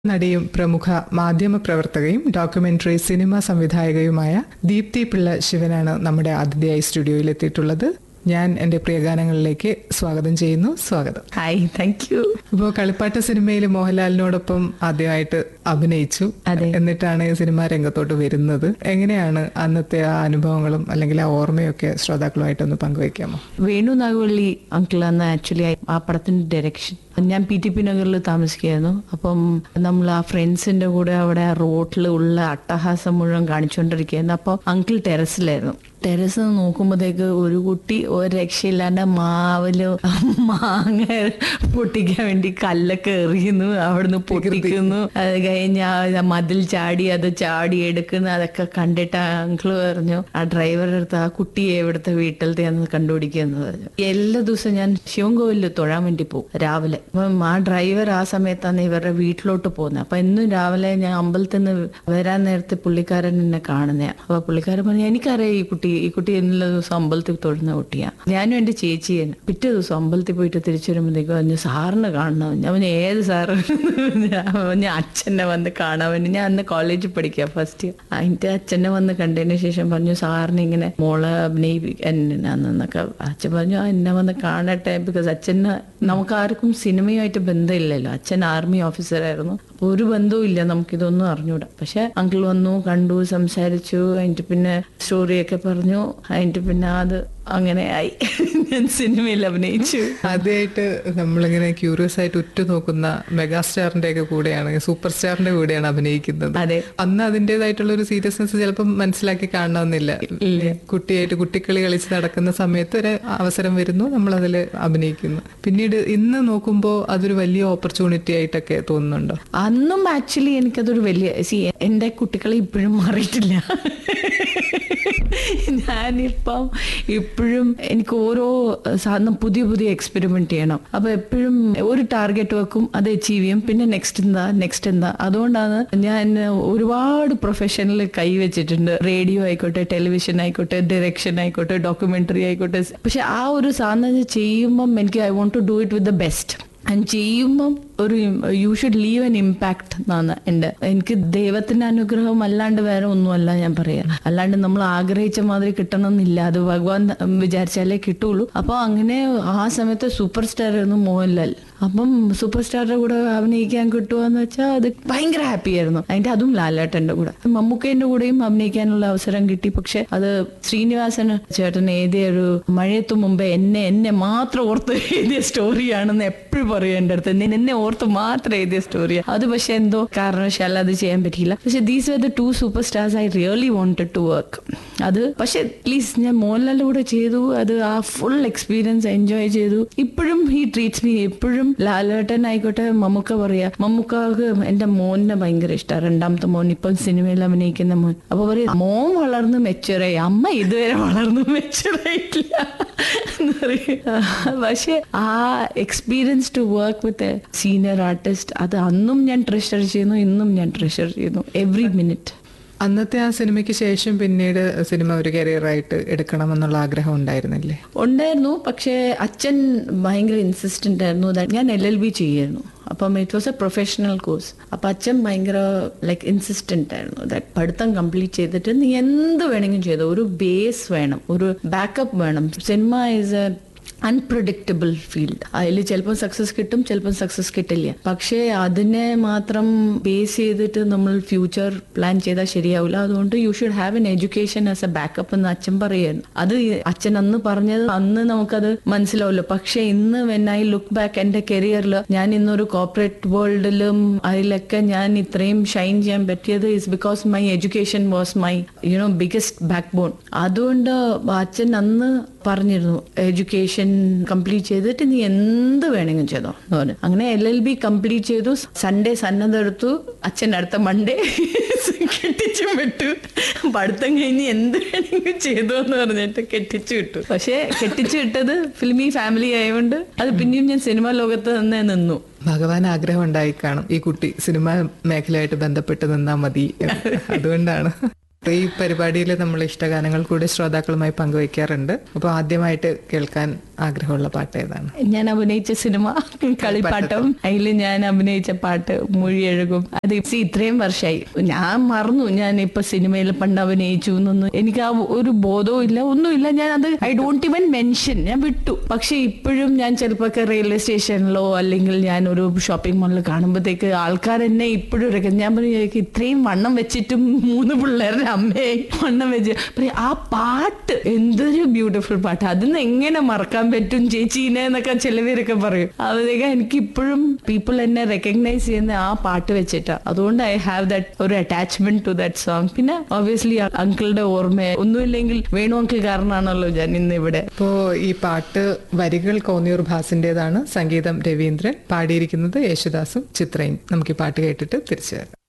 നടിയും പ്രമുഖ മാധ്യമ പ്രവർത്തകയും ഡോക്യുമെന്ററി സിനിമ സംവിധായകയുമായ ദീപ്തി പിള്ള ശിവനാണ് നമ്മുടെ അതിഥിയായി സ്റ്റുഡിയോയിൽ എത്തിയിട്ടുള്ളത് ഞാൻ എന്റെ പ്രിയഗാനങ്ങളിലേക്ക് സ്വാഗതം ചെയ്യുന്നു സ്വാഗതം ഹായ് താങ്ക് യു ഇപ്പോൾ കളിപ്പാട്ട സിനിമയിൽ മോഹൻലാലിനോടൊപ്പം ആദ്യമായിട്ട് അഭിനയിച്ചു അതെ. എന്നിട്ടാണ് ഈ സിനിമാ രംഗത്തോട്ട് വരുന്നത് എങ്ങനെയാണ് അന്നത്തെ ആ അനുഭവങ്ങളും അല്ലെങ്കിൽ ആ ഓർമ്മയൊക്കെ ശ്രോതാക്കളുമായിട്ടൊന്ന് പങ്കുവയ്ക്കാമോ വേണു നാഗവള്ളി അങ്കിളാണ് ആക്ച്വലി ആ പടത്തിന്റെ ഡയറക്ഷൻ ഞാൻ പി ടി പി നഗറിൽ താമസിക്കുകയായിരുന്നു അപ്പം നമ്മൾ ആ ഫ്രണ്ട്സിന്റെ കൂടെ അവിടെ റോട്ടിൽ ഉള്ള അട്ടഹാസം മുഴുവൻ കാണിച്ചുകൊണ്ടിരിക്കുകയായിരുന്നു അപ്പോൾ അങ്കിൾ ടെറസിലായിരുന്നു ടെറസ് നോക്കുമ്പോഴത്തേക്ക് ഒരു കുട്ടി ഒരു രക്ഷയില്ലാണ്ട് മാവില് മാങ്ങ പൊട്ടിക്കാൻ വേണ്ടി കല്ലൊക്കെ എറിയുന്നു അവിടുന്ന് പൊട്ടിക്കുന്നു അത് കഴിഞ്ഞ് ആ മതിൽ ചാടി അത് ചാടി എടുക്കുന്നു അതൊക്കെ കണ്ടിട്ട് ആ അങ്കിള് പറഞ്ഞു ആ ഡ്രൈവറുടെ അടുത്ത് ആ കുട്ടിയെ എവിടുത്തെ വീട്ടിലത്തെ എന്ന് കണ്ടുപിടിക്കുന്നു പറഞ്ഞു എല്ലാ ദിവസവും ഞാൻ ശിവൻകോവിലിൽ തൊഴാൻ വേണ്ടി പോകും രാവിലെ അപ്പം ആ ഡ്രൈവർ ആ സമയത്താണ് ഇവരുടെ വീട്ടിലോട്ട് പോകുന്നത് അപ്പൊ എന്നും രാവിലെ ഞാൻ അമ്പലത്തിൽ നിന്ന് വരാൻ നേരത്തെ പുള്ളിക്കാരൻ എന്നെ കാണുന്നതാണ് അപ്പൊ പുള്ളിക്കാരൻ പറഞ്ഞു എനിക്കറിയാം ഈ കുട്ടി ഈ കുട്ടി എല്ലാ ദിവസം അമ്പലത്തിൽ തൊഴുന്ന കുട്ടിയാ ഞാനും എന്റെ ചേച്ചിയാണ് പിറ്റേ ദിവസം അമ്പലത്തിൽ പോയിട്ട് തിരിച്ചു വരുമ്പോഴത്തേക്കും പറഞ്ഞു സാറിന് കാണണം ഞാൻ പറഞ്ഞു ഏത് സാറ് ഞാൻ പറഞ്ഞു അച്ഛനെ വന്ന് കാണാൻ വേണ്ടി ഞാൻ അന്ന് കോളേജിൽ പഠിക്കുക ഫസ്റ്റ് ഇയർ അതിന്റെ അച്ഛനെ വന്ന് കണ്ടതിന് ശേഷം പറഞ്ഞു സാറിന് ഇങ്ങനെ മോളെ അഭിനയിപ്പിക്കാന്നൊക്കെ അച്ഛൻ പറഞ്ഞു "ആ, എന്നെ വന്ന് കാണട്ടെ ബിക്കോസ് അച്ഛന് നമുക്ക് ആർക്കും സിനിമയുമായിട്ട് ബന്ധമില്ലല്ലോ അച്ഛൻ ആർമി ഓഫീസറായിരുന്നു അപ്പൊ ഒരു ബന്ധവും ഇല്ല നമുക്കിതൊന്നും അറിഞ്ഞൂടാ പക്ഷെ അങ്കിൾ വന്നു കണ്ടു സംസാരിച്ചു അതിന്റെ പിന്നെ സ്റ്റോറിയൊക്കെ പറഞ്ഞു അതിന്റെ പിന്നെ അത് അങ്ങനെ ആയി ഞാൻ സിനിമയിൽ അഭിനയിച്ചു ആദ്യമായിട്ട് നമ്മളിങ്ങനെ ക്യൂരിയസ് ആയിട്ട് ഉറ്റുനോക്കുന്ന മെഗാസ്റ്റാറിന്റെ ഒക്കെ കൂടെയാണ് സൂപ്പർ സ്റ്റാറിന്റെ കൂടെയാണ് അഭിനയിക്കുന്നത് അതെ അന്ന് അതിൻ്റെതായിട്ടുള്ള ഒരു സീരിയസ്നെസ് ചിലപ്പം മനസ്സിലാക്കി കാണണമെന്നില്ല കുട്ടിയായിട്ട് കുട്ടിക്കളി കളിച്ച് നടക്കുന്ന സമയത്ത് ഒരു അവസരം വരുന്നു നമ്മൾ അതിൽ അഭിനയിക്കുന്നു പിന്നീട് ഇന്ന് നോക്കുമ്പോൾ അതൊരു വലിയ ഓപ്പർച്യൂണിറ്റി ആയിട്ടൊക്കെ തോന്നുന്നുണ്ടോ അന്നും ആക്ച്വലി എനിക്കതൊരു വലിയ സി എൻ്റെ കുട്ടികളെ ഇപ്പോഴും മാറിയിട്ടില്ല ഞാനിപ്പം ഇപ്പോഴും എനിക്ക് ഓരോ സാധനം പുതിയ പുതിയ എക്സ്പെരിമെന്റ് ചെയ്യണം അപ്പൊ എപ്പോഴും ഒരു ടാർഗറ്റ് വെക്കും അത് അച്ചീവ് ചെയ്യും പിന്നെ നെക്സ്റ്റ് എന്താ നെക്സ്റ്റ് എന്താ അതുകൊണ്ടാണ് ഞാൻ ഒരുപാട് പ്രൊഫഷനിൽ കൈവച്ചിട്ടുണ്ട് റേഡിയോ ആയിക്കോട്ടെ ടെലിവിഷൻ ആയിക്കോട്ടെ ഡയറക്ഷൻ ആയിക്കോട്ടെ ഡോക്യുമെന്ററി ആയിക്കോട്ടെ പക്ഷെ ആ ഒരു സാധനം ചെയ്യുമ്പം എനിക്ക് I want to do it with the best and ചെയ്യുമ്പം ഒരു you should leave an impact എന്നാണ് എൻ്റെ എനിക്ക് ദൈവത്തിന്റെ അനുഗ്രഹം അല്ലാണ്ട് വേറെ ഒന്നുമല്ല ഞാൻ പറയാ അല്ലാണ്ട് നമ്മൾ ആഗ്രഹിച്ച മാതിരി കിട്ടണമെന്നില്ല അത് ഭഗവാൻ വിചാരിച്ചാലേ കിട്ടുള്ളൂ അപ്പോൾ അങ്ങനെ ആ സമയത്ത് സൂപ്പർ സ്റ്റാർ ആയിരുന്നു മോഹൻലാൽ അപ്പം സൂപ്പർ സ്റ്റാറിന്റെ കൂടെ അഭിനയിക്കാൻ കിട്ടുമെന്ന് വെച്ചാൽ അത് ഭയങ്കര ഹാപ്പി ആയിരുന്നു അതിന്റെ അതും ലാലേട്ടന്റെ കൂടെ മമ്മൂക്കേന്റെ കൂടെയും അഭിനയിക്കാനുള്ള അവസരം കിട്ടി പക്ഷെ അത് ശ്രീനിവാസൻ ചേട്ടൻ എഴുതിയ ഒരു മഴയത്തു മുമ്പേ എന്നെ എന്നെ മാത്രം ഓർത്ത് എഴുതിയ സ്റ്റോറിയാണെന്ന് എപ്പോഴും പറയും എൻ്റെ അടുത്ത് "നിന്നെ- എന്നെ ഓർത്ത് മാത്രം എഴുതിയ സ്റ്റോറിയാണ് അത് പക്ഷെ എന്തോ കാരണവശാൽ അത് ചെയ്യാൻ പറ്റിയില്ല പക്ഷെ these were the two super stars I really wanted to work അത് പക്ഷെ പ്ലീസ് ഞാൻ മോഹൻലാലിന്റെ കൂടെ ചെയ്തു അത് ആ ഫുൾ എക്സ്പീരിയൻസ് എൻജോയ് ചെയ്തു ഇപ്പോഴും ഹി ട്രീറ്റ്സ് മീ ഇപ്പോഴും ലാലേട്ടൻ ആയിക്കോട്ടെ മമ്മൂക്ക പറയാ മമ്മൂക്കാക്ക് എന്റെ മോനെ ഭയങ്കര ഇഷ്ടമാണ് രണ്ടാമത്തെ മോൻ ഇപ്പം സിനിമയിൽ അഭിനയിക്കുന്ന മോൻ അപ്പൊ പറയും മോൻ വളർന്ന് മെച്ചുറായി അമ്മ ഇതുവരെ വളർന്ന് മെച്ചുറായിട്ടില്ല എന്ന് പറയും പക്ഷെ ആ experience to work with a senior artist അത് അന്നും ഞാൻ ട്രഷർ ചെയ്യുന്നു ഇന്നും ഞാൻ ട്രഷർ ചെയ്യുന്നു എവറി മിനിറ്റ് അന്നത്തെ ആ സിനിമയ്ക്ക് ശേഷം പിന്നീട് സിനിമ ഒരു കരിയറായിട്ട് എടുക്കണമെന്നുള്ള ആഗ്രഹം ഉണ്ടായിരുന്നില്ലേ ഉണ്ടായിരുന്നു പക്ഷേ അച്ഛൻ ഭയങ്കര ഇൻസിസ്റ്റന്റ് ആയിരുന്നു that ഞാൻ എൽ എൽ ബി ചെയ്യായിരുന്നു അപ്പം it was a professional course അപ്പം അച്ഛൻ ഭയങ്കര ലൈക്ക് ഇൻസിസ്റ്റന്റ് ആയിരുന്നു ദാറ്റ് പഠിത്തം കംപ്ലീറ്റ് ചെയ്തിട്ട് നീ എന്ത് വേണമെങ്കിലും ചെയ്തോ ഒരു ബേസ് വേണം ഒരു ബാക്കപ്പ് വേണം cinema is a unpredictable field അതിൽ ചിലപ്പോൾ സക്സസ് കിട്ടും ചിലപ്പോൾ സക്സസ് കിട്ടില്ല പക്ഷേ അതിനെ മാത്രം ബേസ് ചെയ്തിട്ട് നമ്മൾ ഫ്യൂച്ചർ പ്ലാൻ ചെയ്താൽ ശരിയാവില്ല അതുകൊണ്ട് you should have an education as a backup എന്ന് അച്ഛൻ പറയുന്നു അത് അച്ഛൻ അന്ന് പറഞ്ഞത് അന്ന് നമുക്കത് മനസ്സിലാവില്ല പക്ഷേ ഇന്ന് വെൻ ഐ ലുക്ക് ബാക്ക് എന്റെ കരിയറിൽ ഞാൻ ഇന്നൊരു കോർപ്പറേറ്റ് വേൾഡിലും അതിലൊക്കെ ഞാൻ ഇത്രയും ഷൈൻ ചെയ്യാൻ പറ്റിയത് is because my education was my you know biggest backbone അതുകൊണ്ട് അച്ഛൻ അന്ന് പറഞ്ഞിരുന്നു എഡ്യൂക്കേഷൻ കംപ്ലീറ്റ് ചെയ്തിട്ട് നീ എന്ത് വേണമെങ്കിലും ചെയ്തോ എന്ന് പറഞ്ഞു അങ്ങനെ എൽ എൽ ബി കംപ്ലീറ്റ് ചെയ്തു സൺഡേ സന്നദ്ധ എടുത്തു അച്ഛൻ അടുത്ത മൺഡേ കെട്ടിച്ചു വിട്ടു പഠിത്തം കഴിഞ്ഞ് എന്ത് വേണമെങ്കിലും ചെയ്തു എന്ന് പറഞ്ഞിട്ട് കെട്ടിച്ചു വിട്ടു പക്ഷേ കെട്ടിച്ചു വിട്ടത് ഫിലിമി ഫാമിലി ആയതുകൊണ്ട് അത് പിന്നെയും ഞാൻ സിനിമാ ലോകത്ത് തന്നെ നിന്നു ഭഗവാൻ ആഗ്രഹം ഉണ്ടായി കാണും ഈ കുട്ടി സിനിമ മേഖലയായിട്ട് ബന്ധപ്പെട്ട് നിന്നാ മതി എന്ന്. അതുകൊണ്ടാണ് ഈ പരിപാടിയിൽ നമ്മൾ ഇഷ്ടഗാനങ്ങൾ കൂടെ ശ്രോതാക്കളുമായി പങ്കുവയ്ക്കാറുണ്ട് അപ്പോൾ ആദ്യമായിട്ട് കേൾക്കാൻ ആഗ്രഹമുള്ള പാട്ട് ഏതാണ് ഞാൻ അഭിനയിച്ച സിനിമ കളിപ്പാട്ടം അതിൽ ഞാൻ അഭിനയിച്ച പാട്ട് മൊഴിയഴകും അത് ഇപ്പൊ ഇത്രയും വർഷമായി ഞാൻ മറന്നു ഞാൻ ഇപ്പൊ സിനിമയിൽ പണ്ട് അഭിനയിച്ചു എന്നൊന്നും എനിക്ക് ആ ഒരു ബോധവും ഇല്ല ഒന്നുമില്ല ഞാൻ അത് ഐ ഡോണ്ട് ഇവൻ മെൻഷൻ ഞാൻ വിട്ടു പക്ഷെ ഇപ്പോഴും ഞാൻ ചിലപ്പോ റെയിൽവേ സ്റ്റേഷനിലോ അല്ലെങ്കിൽ ഞാൻ ഒരു ഷോപ്പിംഗ് മാളിൽ കാണുമ്പോഴത്തേക്ക് ആൾക്കാർ എന്നെ ഇപ്പോഴും ഇറക്കും ഞാൻ പറയും "എനിക്ക് ഇത്രയും വണ്ണം വെച്ചിട്ടും മൂന്ന് പിള്ളേരുടെ അമ്മയെ വണ്ണം വെച്ച് പറയും ആ പാട്ട് എന്തൊരു ബ്യൂട്ടിഫുൾ പാട്ട് അതിന്ന് എങ്ങനെ മറക്കാൻ പറ്റും ചേച്ചീനെ എന്നൊക്കെ ചിലവരൊക്കെ പറയും അതൊക്കെ എനിക്ക് ഇപ്പോഴും പീപ്പിൾ എന്നെ റെക്കഗ്നൈസ് ചെയ്യുന്ന ആ പാട്ട് വെച്ചിട്ടാ അതുകൊണ്ട് ഐ ഹാവ് ദാറ്റ് ഒരു അറ്റാച്ച്മെന്റ് ടു ദാറ്റ് സോങ് പിന്നെ ഒബ്വിയസ്ലി അങ്കിളുടെ ഓർമ്മ ഒന്നുമില്ലെങ്കിൽ വേണു അങ്കിൾ കാരണമാണല്ലോ ഞാൻ ഇന്ന് ഇവിടെ ഇപ്പോ ഈ പാട്ട് വരികൾ കോന്നിയൂർ ഭാസിന്റേതാണ് സംഗീതം രവീന്ദ്രൻ പാടിയിരിക്കുന്നത് യേശുദാസും ചിത്രയും നമുക്ക് ഈ പാട്ട് കേട്ടിട്ട് തിരിച്ചു വരാം